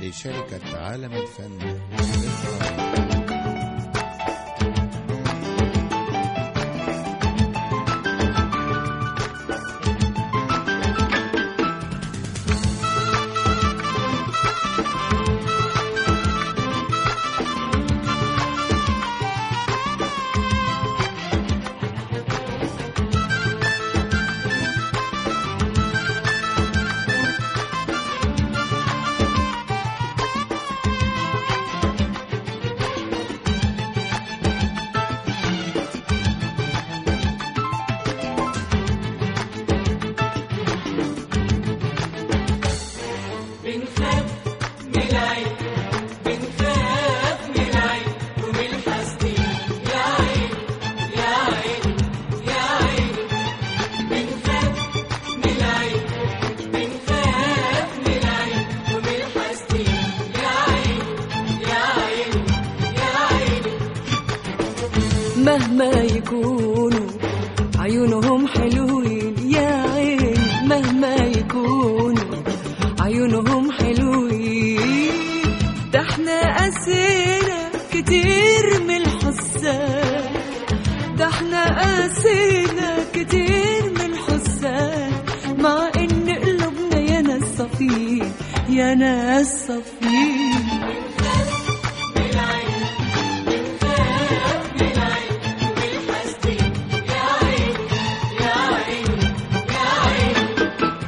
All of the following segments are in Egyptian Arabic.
لشركة عالم الفن للقاهرة بنخاف من العين بنخاف من العين ومن الحسدين يا عين يا عين يا عين بنخاف من العين بنخاف من العين ومن الحسدين يا عين يا عين يا عين مهما يكونوا عيونهم حلوين يا عين مهما يكونوا عيونهم حلوين ده احنا قاسينا كتير من الحسان ده احنا قاسينا كتير من الحسان مع ان قلوبنا يا ناس صفين يا ناس صفين من العين بنخاف من العين ومن الحسدين يا عين يا عين يا عين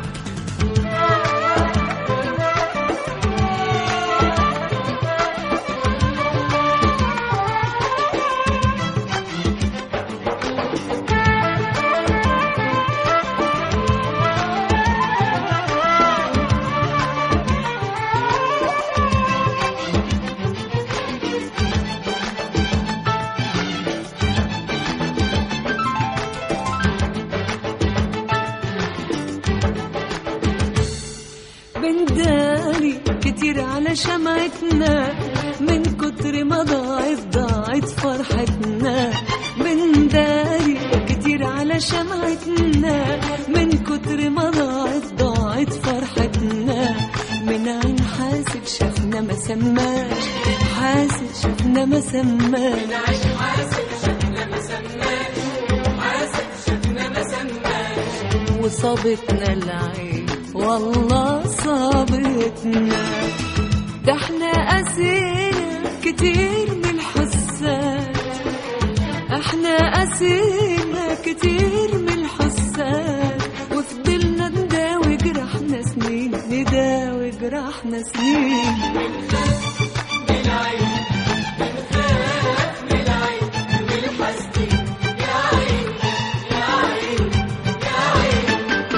بنداري كتير على شمعتنا من كتر ما ضاعت ضاعت فرحتنا بنداري كتير على شمعتنا من كتر ما ضاعت ضاعت فرحتنا من عين حاسب شافنا ما سماش حاسب شافنا ما سماش عاش حاسب شفنا ما سماش حاسب شفنا ما سماش وصابتنا العين والله صابتنا ده احنا قاسينا كتير من الحسان احنا قاسينا كتير من الحسان وفضلنا نداوي جرحنا سنين نداوي جرحنا سنين من العين بنخاف من العين ومن الحسدين يا عين يا عين يا عين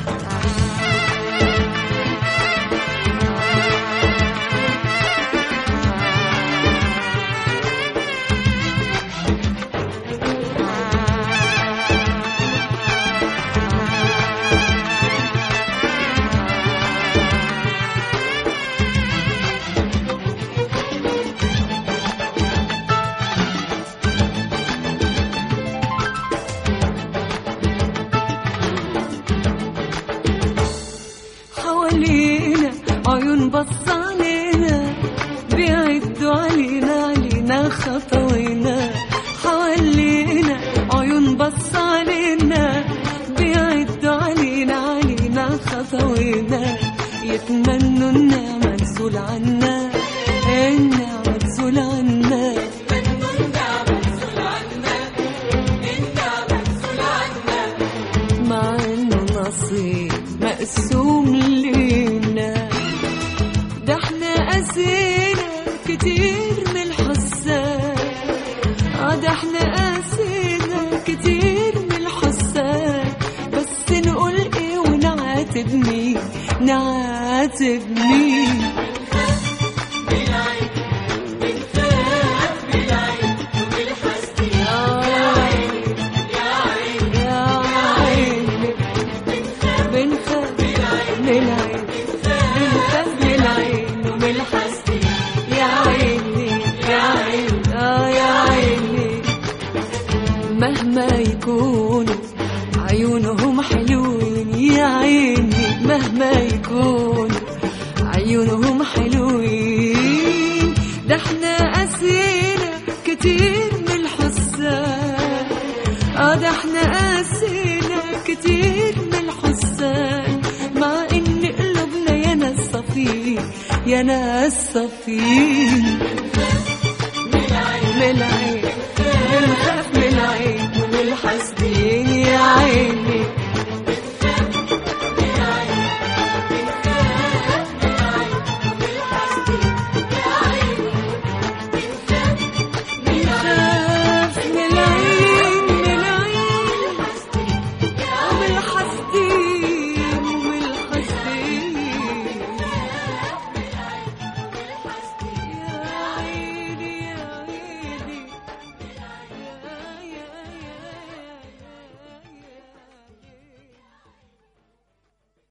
حوالينا عيون بص علينا بيعدوا علينا علينا خطوينا حوالينا عيون بص علينا بيعدوا علينا علينا خطوينا يتمنوا النعمة تزول عنا النعمة تزول عنا مع انه نصيب مقسوم لينا ده احنا قاسينا كتير من الحسان اه ده احنا قاسينا كتير من الحسان بس نقول ايه ونعاتب مين نعاتب مين بالعين بنخاف بالعين ومن الحسدين آه يا عين يا عين يا عيني بنخاف من العين بنخاف من العين ومن الحسد يا عيني يا عيني اه يا عيني مهما يكونوا عيونهم حلوين يا عيني مهما يكونوا عيونهم حلوين ده احنا قاسينا كتير من الحسان اه ده احنا قاسينا كتير من الحسان مع ان قلوبنا يا ناس صفين يا ناس صفين من العين بنخاف من العين ومن الحسدين